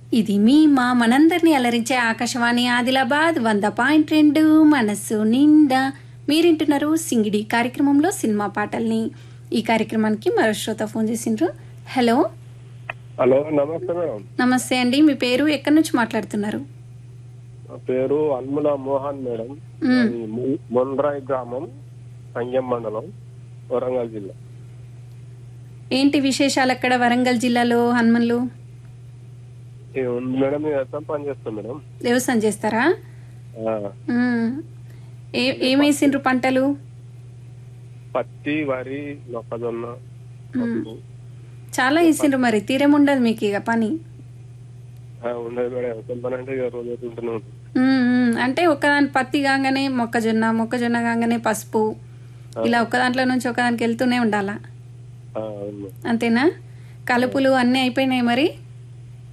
ఇది మీ మా మనందరినీ అలరించే ఆకాశవాణి ఆదిలాబాద్ వంద పాయింట్ రెండు మనస్సు నిండా మీరింటున్నారు సింగిడి కార్యక్రమంలో సినిమా పాటల్ని ఈ కార్యక్రమానికి మరో శ్రోత ఫోన్ చేసిండ్రు హలో హలో నమస్తే మేడం నమస్తే అండి మీ పేరు ఎక్కడి నుంచి మాట్లాడుతున్నారు నా పేరు అల్ముల మోహన్ మేడం మ్మ్. అది ము- మొండ్రాయి గ్రామం సంగం మండలం వరంగల్ జిల్లా ఏంటి విశేషాలు అక్కడ వరంగల్ జిల్లాలో హనుమన్లు ఏముంది మేడం నేను ఎత్తం పని చేస్తాం మేడం వ్యవసాయం చేస్తారా ఆ, మ్మ్. ఏ ఏమేసిండ్రు పంటలు పత్తి వరి మొక్కజొన్న పప్పు. చాలా వేసిండ్రు మరి తీరం ఉండదు మీకు ఇక పని ఆ, ఉండదు మేడం ఎత్తం పని అంటే ఇక రోజు ఉంటూనే ఉంటుంది మ్మ్, మ్మ్. అంటే ఒకదాని పత్తి కాగానే మొక్కజొన్న మొక్కజొన్న కాగానే పసుపు ఇలా ఒక దాంట్లో నుంచి ఒక దానికి వెళ్తూనే ఉండాలా ఆ, అవును మేడం. అంతేనా కలుపులు అన్నీ అయిపోయినాయి మరి